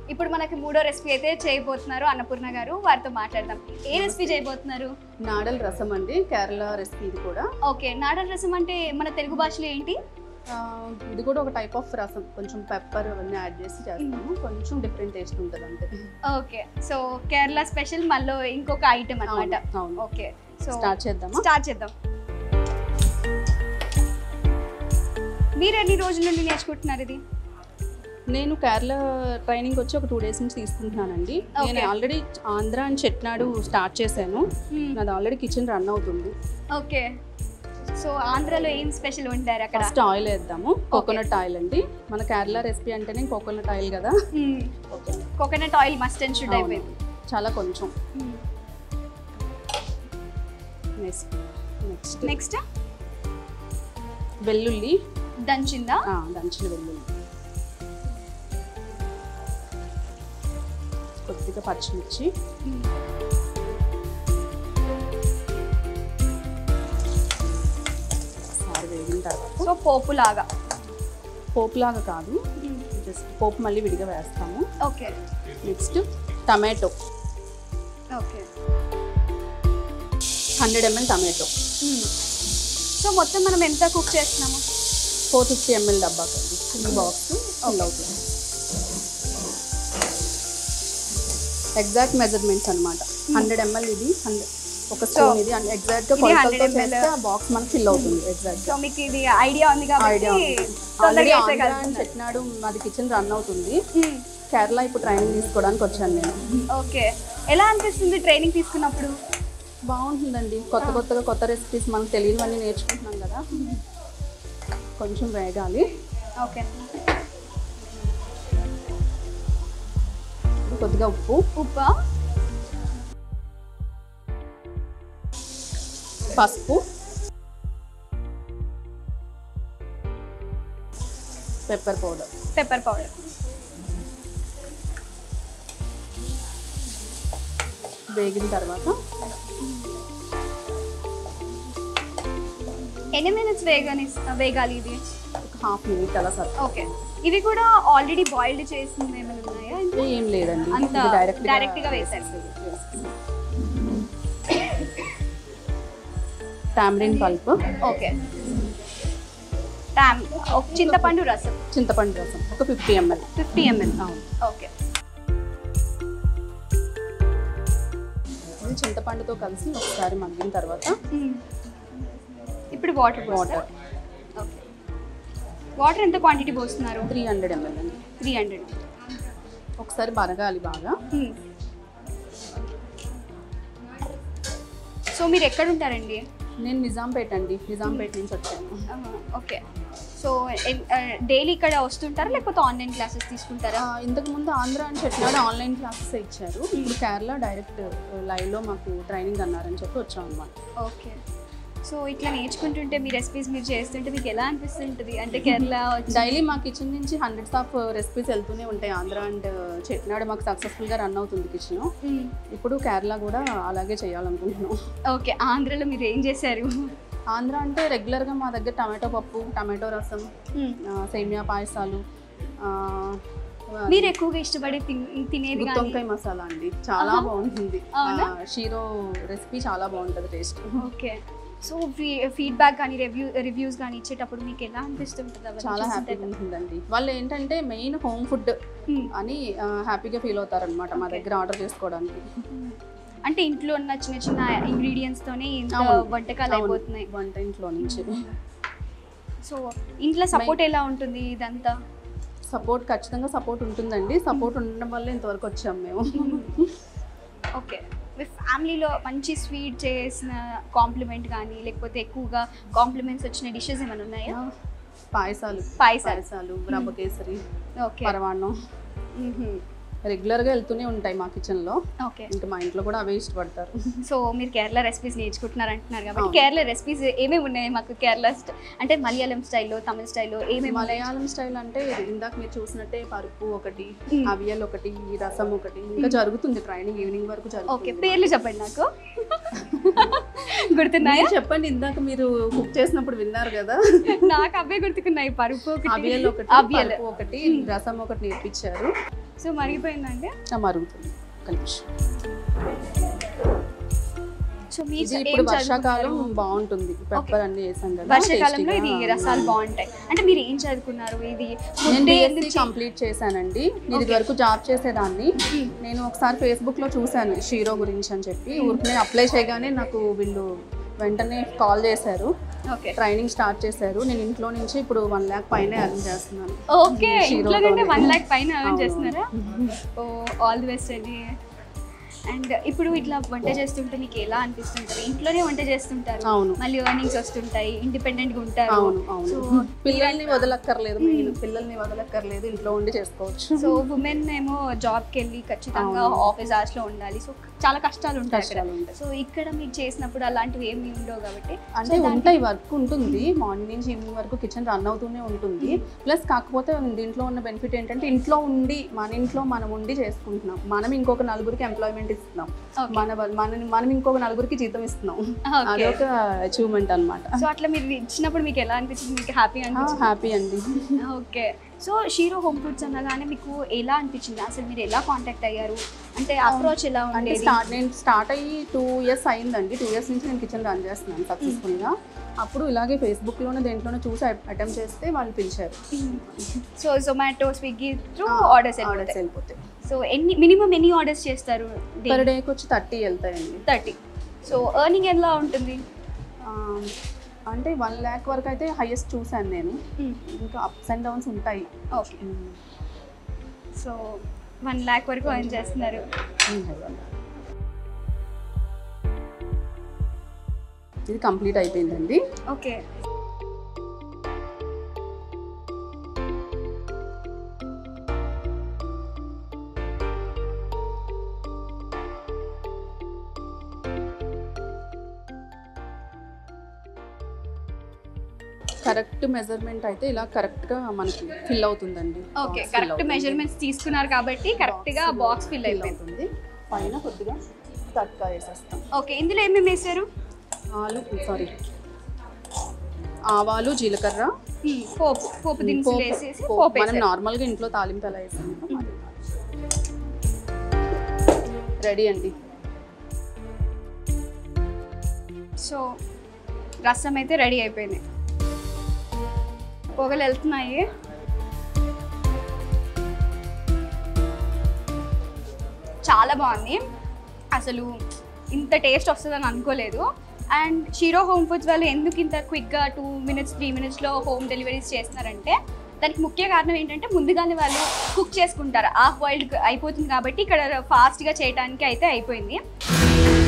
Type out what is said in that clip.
ఇప్పుడు మనకి మూడో రెసిపీ అయితే చేయబోతున్నారు అన్నపూర్ణ గారు వారితో మాట్లాడదాం ఏ రెసిపీ చేయబోతున్నారు నాడల్ రసం అండి కేరళ రెసిపీ ఇది కూడా ఓకే నాడల్ రసం అంటే మన తెలుగు భాషలో ఏంటి ఆ, ఇది కూడా ఒక టైప్ ఆఫ్ రసం కొంచెం పెప్పర్ అవన్నీ యాడ్ చేసి చేస్తాము కొంచెం డిఫరెంట్ టేస్ట్ ఉంటుంది అంతే ఓకే సో కేరళ స్పెషల్ మళ్ళీ ఇంకొక ఐటమ్ అన్నమాట అవును, అవును ఓకే సో స్టార్ట్ చేద్దామా స్టార్ట్ చేద్దాం మీరు ఎన్ని రోజుల నుండి నేర్చుకుంటున్నారు ఇది నేను కేరళ ట్రైనింగ్ వచ్చి ఒక టూ డేస్ నుంచి తీసుకుంటున్నానండి నేను Okay. Already Andhra and Chettinad start చేశాను నాది ఆల్రెడీ కిచెన్ రన్ అవుతుంది ఓకే సో ఆంధ్రాలో ఏం స్పెషల్ ఉంటారు అక్కడ ఫస్ట్ ఆయిల్ వేద్దాము కోకోనట్ ఆయిల్ అండి మన కేరళ రెసిపీ అంటేనే కోకోనట్ ఆయిల్ కదా okay coconut oil must and should అయిపోయింది చాలా కొంచెం నెక్స్ట్ నెక్స్ట్ నెక్స్ట్ వెల్లుల్లి దంచిందా ఆ, దంచిన వెల్లుల్లి కొద్దిగా పచ్చిమిర్చి సారి వేగిన తర్వాత సో పోపు లాగా పోపులాగా కాదు జస్ట్ పోపు మళ్ళీ విడిగా వేస్తాము okay next tomato okay hundred ML tomato so మొత్తం మనం ఎంత కుక్ చేస్తున్నాము ఫోర్ ఫిఫ్టీ ఎంఎల్ డబ్బా కండి ఈ బాక్స్ ఫుల్ అవుతుంది ఎగ్జాక్ట్ మెజర్మెంట్స్ అన్నమాట హండ్రెడ్ ఎంఎల్ ఇది హండ్రెడ్ ఒక స్పూన్ ఇది ఎగ్జాక్ట్ గా ఇది కొలతలతో 100 ml. చేస్తే ఆ బాక్స్ మనకి ఫిల్ అవుతుంది ఎగ్జాక్ట్ సో మీకు ఇది ఐడియా ఉంది కాబట్టి ఐడియా తొందరగా ఆల్రెడీ వేసేయగలుగుతున్నారు. చెట్నాడు మాది కిచెన్ రన్ అవుతుంది మ్మ్. కేరళ ఇప్పుడు ట్రైనింగ్ తీసుకోవడానికి వచ్చాను నేను ఓకే ఎలా అనిపిస్తుంది ట్రైనింగ్ తీసుకున్నప్పుడు బాగుంటుందండి కొత్త కొత్తగా కొత్త రెసిపీస్ మనకు తెలియనివన్నీ నేర్చుకుంటున్నాం కదా కొంచెం వేగాలి ఓకే కొద్దిగా ఉప్పు ఉప్పు పసుపు పెప్పర్ పౌడర్ పెప్పర్ పౌడర్ వేగిన తర్వాత ఎన్ని మినిట్స్ వేగని వేగాలి ఇది ఒక హాఫ్ మినిట్ అలా సర్ ఓకే ఇవి కూడా ఆల్రెడీ బాయిల్డ్ చేసింది ఏమైనా ఉన్నాయా ఏం లేదండి అంత ఇది direct గా direct గా వేసేసి. టామరిన్ పల్ప్ ఓకే టామ్ ఒక చింతపండు రసం చింతపండు రసం ఒక fifty ML fifty ML okay ఇది చింతపండుతో కలిసి ఒకసారి మగ్గిన తర్వాత ఇప్పుడు వాటర్ వాటర్ ఓకే వాటర్ ఎంత క్వాంటిటీ పోస్తున్నారు త్రీ హండ్రెడ్ ఎంఎల్ అండి త్రీ హండ్రెడ్ ఒకసారి బరగాలి బాగా సో మీరు ఎక్కడ ఉంటారండి నేను నిజాంపేట అండి నిజాంపేట నుంచి వచ్చాను ఓకే సో డైలీ ఇక్కడ వస్తుంటారా లేకపోతే ఆన్లైన్ క్లాసెస్ తీసుకుంటారా ఆ, ఇంతకు ముందు ఆంధ్ర అని చెప్పినాడు ఆన్లైన్ క్లాసెస్ ఇచ్చారు ఇప్పుడు కేరళ డైరెక్ట్ లైవ్లో మాకు ట్రైనింగ్ అన్నారని చెప్పి వచ్చాం అనమాట ఓకే సో ఇట్లా నేర్చుకుంటుంటే మీ రెసిపీస్ మీరు చేస్తుంటే మీకు ఎలా అనిపిస్తుంటుంది అంటే కేరళ వచ్చి డైలీ మా కిచెన్ నుంచి హండ్రెడ్స్ ఆఫ్ రెసిపీస్ వెళ్తూనే ఉంటాయి ఆంధ్ర అండ్ చెట్నాడు మాకు సక్సెస్ఫుల్గా రన్ అవుతుంది కిచెన్ మ్మ్. ఇప్పుడు కేరళ కూడా అలాగే చేయాలనుకుంటున్నాం ఓకే ఆంధ్రలో మీరు ఏం చేశారు ఆంధ్ర అంటే రెగ్యులర్గా మా దగ్గర టమాటో పప్పు టమాటో రసం మ్మ్. ఆ, సేమియా పాయసాలు ఆ, మీరు ఎక్కువగా ఇష్టపడి తిన్- తినేది కానీ గుత్తొంకాయ మసాలా అండి చాలా ఆహా. బాగుంటుంది అవునా? ఆ, షీరో రెసిపీ చాలా బాగుంటుంది టేస్ట్ ఓకే సో ఫీడ్బ్యాక్ కానీ రివ్యూ రివ్యూస్ కానీ ఇచ్చేటప్పుడు మీకు ఎలా అనిపిస్తుంటుంది అవన్నీ చాలా చూస్తుంటే? హ్యాపీగా ఉంటుందండి వాళ్ళు ఏంటంటే మెయిన్ హోమ్ ఫుడ్ మ్మ్. అని హ్యాపీగా ఫీల్ అవుతారనమాట మా Okay. దగ్గర ఆర్డర్ చేసుకోవడానికి అంటే ఇంట్లో ఉన్న చిన్న చిన్న ఇంగ్రీడియంట్స్ తోనే ఇంత అవును. వంటకాలు అవును. అయిపోతున్నాయి వంట ఇంట్లో నుంచి సో ఇంట్లో సపోర్ట్ ఎలా ఉంటుంది ఇదంతా సపోర్ట్ ఖచ్చితంగా సపోర్ట్ ఉంటుందండి సపోర్ట్ ఉండడం వల్ల ఇంతవరకు వచ్చాం మేము ఓకే మీ ఫ్యామిలీలో మంచి స్వీట్ చేసిన కాంప్లిమెంట్ కానీ లేకపోతే ఎక్కువగా కాంప్లిమెంట్స్ వచ్చిన డిషెస్ ఏమైనా ఉన్నాయా పాయసాలు పాయసాలు పాయసాలు రవ్వ కేసరి ఓకే పరవాన్నం రెగ్యులర్గా వెళ్తూనే ఉంటాయి మా కిచెన్లో ఓకే ఇంకా మా ఇంట్లో కూడా అవే ఇష్టపడతారు సో మీరు కేరళ రెసిపీస్ నేర్చుకుంటున్నారు అంటున్నారు కాబట్టి అవును. కేరళ రెసిపీస్ ఏమేమి ఉన్నాయి మాకు కేరళ స్ట- అంటే మలయాళం స్టైల్లో తమిళ స్టైల్లో ఏమేమి ఉన్నాయి మలయాళం స్టైల్ అంటే ఇందాక మీరు చూసినట్టే పరుపు ఒకటి మ్మ్. అవియల్ ఒకటి రసం ఒకటి ఇంకా జరుగుతుంది ట్రైనింగ్ ఈవినింగ్ వరకు ఓకే జరుగుతుంది పేర్లు చెప్పండి నాకు గుర్తున్నాయా మీరు చెప్పండి ఇందాక మీరు కుక్ చేసినప్పుడు విన్నారు కదా నాకు అవే గుర్తుకున్నాయి పరుపు ఒకటి అవియల్ ఒకటి అవియల్ పరుపు ఒకటి రసం ఒకటి నేర్పించారు సో మరిగిపోయిందండి ఆ, మరుగుతుంది ఒక నిమిషం సో మీరు ఇది ఏం ఇప్పుడు వర్షాకాలం చదువుకున్నారు? బాగుంటుంది పెప్పర్ అన్ని వేసాం కదా వర్షాకాలంలో ఇది టేస్టీగా. రసాలు బాగుంటాయి అంటే మీరు ఏం చదువుకున్నారు ఇది నేను ముద్దే డిఎస్సి ఎందుకు చే- కంప్లీట్ చేశానండి నేను ఇది వరకు జాబ్ చేసేదాన్ని నేను ఒకసారి ఫేస్బుక్ లో చూశాను షీరో గురించి అని చెప్పి ఊరికి నేను అప్లై చేయగానే నాకు వీళ్ళు వెంటనే కాల్ చేశారు ఓకే ట్రైనింగ్ స్టార్ట్ చేశారు నేను ఇంట్లో నుంచి ఇప్పుడు వన్ ల్యాక్ పైన ఎర్న్ చేస్తున్నాను ఓకే Zero ఇంట్లో కంటే తోనే. వన్ ల్యాక్ పైన earn అవును. చేస్తున్నారా ఓ ఆల్ ది బెస్ట్ అండి అండ్ ఇప్పుడు ఇట్లా వంట చేస్తుంటే మీకు ఎలా అనిపిస్తుంటారు ఇంట్లోనే వంట చేస్తుంటారు అవును. మళ్ళీ ఎర్నింగ్స్ వస్తుంటాయి ఇండిపెండెంట్ గా ఉంటారు అవును అవును సో పిల్లల్ని వదలక్కర్లేదు మెయిన్ పిల్లల్ని వదలక్కర్లేదు ఇంట్లో ఉండి చేసుకోవచ్చు సో ఉమెన్ ఏమో జాబ్కి వెళ్ళి ఖచ్చితంగా అవును. ఆఫీస్ అవర్స్ లో ఉండాలి సో చాలా కష్టాలు ఉంటాయి అక్కడ కష్టాలు ఉంటాయి. సో ఇక్కడ మీరు చేసినప్పుడు అలాంటివి ఏమి ఉండవు కాబట్టి అంటే ఉంటాయి వర్క్ ఉంటుంది మార్నింగ్ నుంచి ఈవినింగ్ వరకు కిచెన్ రన్ అవుతూనే ఉంటుంది ప్లస్ కాకపోతే దీంట్లో ఉన్న బెనిఫిట్ ఏంటంటే ఇంట్లో ఉండి మన ఇంట్లో మనం ఉండి చేసుకుంటున్నాం మనం ఇంకొక నలుగురికి ఎంప్లాయ్మెంట్ ఇస్తున్నాం Okay. మన మన మనం ఇంకొక నలుగురికి జీతం ఇస్తున్నాం Okay. అదొక అచీవ్మెంట్ అనమాట సో అట్లా మీరు ఇచ్చినప్పుడు మీకు ఎలా అనిపించింది మీకు హ్యాపీ అనిపించింది హ్యాపీ అండి okay so Shero home foods అనగానే మీకు ఎలా అనిపించింది అసలు మీరు ఎలా కాంటాక్ట్ అయ్యారు అంటే అప్రోచ్ ఎలా అంటే ఉండేది స్టార్ట్ నేను స్టార్ట్ అయ్యి టూ ఇయర్స్ అయిందండి టూ ఇయర్స్ నుంచి నేను కిచెన్ రన్ చేస్తున్నాను సక్సెస్ఫుల్గా అప్పుడు ఇలాగే ఫేస్బుక్లోనే దేంట్లోనే చూసి అటెంప్ట్ చేస్తే వాళ్ళు పిలిచారు so Zomato Swiggy through orders orders వెళ్ళిపోతాయి వెళ్ళిపోతాయి సో ఎన్ని మినిమం ఎన్ని ఆర్డర్స్ చేస్తారు పర్ డేకి వచ్చి థర్టీ వెళ్తాయండి థర్టీ సో ఎర్నింగ్ ఎలా ఉంటుంది ఆ, అంటే వన్ ల్యాక్ వరకు అయితే హైయెస్ట్ చూశాను నేను ఇంకా అప్స్ అండ్ డౌన్స్ ఉంటాయి ఓకే సో వన్ ల్యాక్ వరకు ఎర్న్ చేస్తున్నారు ఇది కంప్లీట్ అయిపోయిందండి ఓకే కరెక్ట్ మెజర్మెంట్ అయితే ఇలా కరెక్ట్గా మనకి ఫిల్ అవుతుందండి ఓకే Box fill కరెక్ట్ అవుతుంది. మెజర్మెంట్స్ తీసుకున్నారు కాబట్టి కరెక్ట్ గా బాక్స్ ఫిల్ fill అయిపోయింది అవుతుంది పైన కొద్దిగా తట్కా వేసేస్తాం ఓకే ఇందులో ఏమేమి వేసారు ఆలు సారీ ఆవాలు జీలకర్ర Hmm, పోపు పోపు దినుసులు పోపు- వేసేసి పోపు. పోపు మనం వేసారు నార్మల్గా ఇంట్లో తాలింపు ఎలా వేసాం రెడీ అండి సో రసం అయితే రెడీ అయిపోయింది పొగలు వెళ్తున్నాయి చాలా బాగుంది అసలు ఇంత టేస్ట్ వస్తుందని అనుకోలేదు అండ్ షీరో హోమ్ ఫుడ్స్ వాళ్ళు ఎందుకు ఇంత క్విక్గా టూ మినిట్స్ త్రీ మినిట్స్లో హోమ్ డెలివరీస్ చేస్తున్నారంటే దానికి ముఖ్య కారణం ఏంటంటే ముందుగానే వాళ్ళు కుక్ చేసుకుంటారు హాఫ్ బాయిల్డ్ అయిపోతుంది కాబట్టి ఇక్కడ ఫాస్ట్గా చేయడానికి అయితే అయిపోయింది